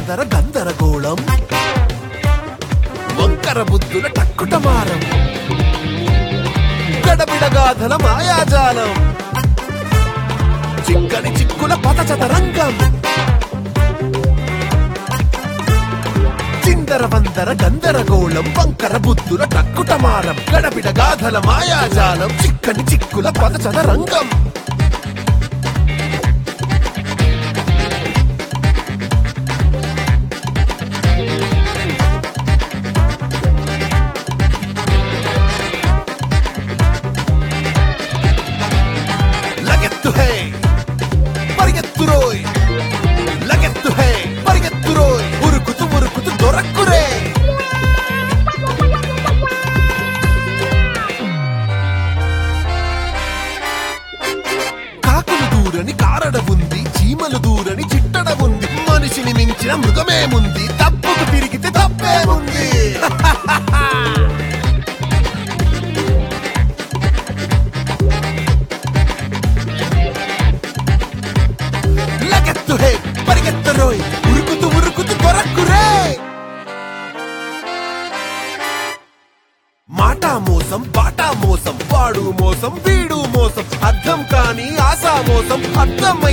వందర గందరగోళం వంకర బుద్ధుల టక్కుటమారం గడబిడగాధల మాయాజాలం చిక్కని చిక్కుల పదచదరంగం చిందర వందర గందరగోళం వంకర బుద్ధుల టక్కుటమారం గడబిడగాధల మాయాజాలం చిక్కని చిక్కుల పదచదరంగం లగెత్తు హే పరిగెత్తు రోయ్ లగెత్తు హే పరిగెత్తు రోయ్ ఉరుకుతూ ఉరుకుతూ దొరక్కురే కాకులు దూరని కారడ ఉంది చీమలు దూరని చిట్టడ ఉంది మనిషిని మించిన మృగమేముంది తప్పుకు తిరిగితే తప్పేముంది లగెత్తు హే పరిగెత్తు రోయ్ ఉరుకుతూ ఉరుకుతూ కొరక్కురే మాటా మోసం పాటా మోసం వాడు మోసం వీడు మోసం అర్థం కాని ఆశా మోసం అర్థం